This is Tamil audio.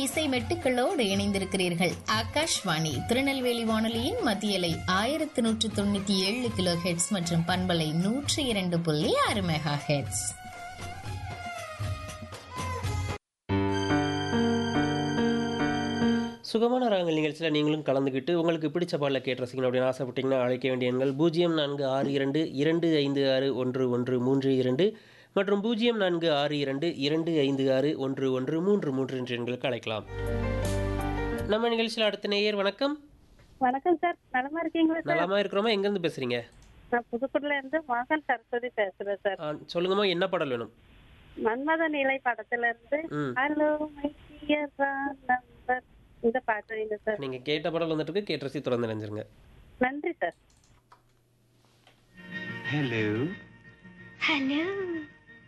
இசை மெட்டுக்களோடு இணைந்திருக்கிறீர்கள் ஆகாஷ்வாணி திருநெல்வேலி வானொலியின் மத்தியலை ஆயிரத்தி நூற்று தொண்ணூத்தி ஏழு கிலோ ஹெட்ஸ் மற்றும் பண்பலை நூற்றி இரண்டு புள்ளி ஆறு மெகா ஹெட்ஸ் சுகமான ராகங்கள் நிகழ்ச்சியில் நீங்களும் கலந்துக்கிட்டு உங்களுக்கு பிடிச்ச பாடல கேட்டு ரசிக்கணும் அப்படின்னு ஆசைப்பட்டீங்கன்னா அழைக்க வேண்டிய எண்கள் பூஜ்ஜியம் நான்கு ஆறு இரண்டு இரண்டு ஐந்து ஆறு ஒன்று ஒன்று மூன்று இரண்டு மற்றும் பூஜ்ஜியம் நான்கு ஆறு இரண்டு இரண்டு ஐந்து ஆறு ஒன்று ஒன்று மூன்று மூன்று என்ற எண்களுக்கு அழைக்கலாம் நம்ம நிகழ்ச்சியில் அடுத்த நேயர் வணக்கம் வணக்கம் சார் நலமா இருக்கீங்களா சார் நலமா இருக்கிறோமா எங்கேருந்து பேசுறீங்க நான் புதுக்கோட்டையில இருந்து மோகன் சரஸ்வதி பேசுறேன் சார் ஆ, சொல்லுங்கம்மா என்ன பாடல் வேணும் மன்மத நிலை படத்துல இருந்து ம் ஹலோ மை நம்பர் இந்த பாட்டு வேணும் சார் நீங்க கேட்ட பாடல் வந்துட்டு இருக்கு கேட்டு ரசி தொடர்ந்து நினைஞ்சிருங்க நன்றி சார் Hello. Hello.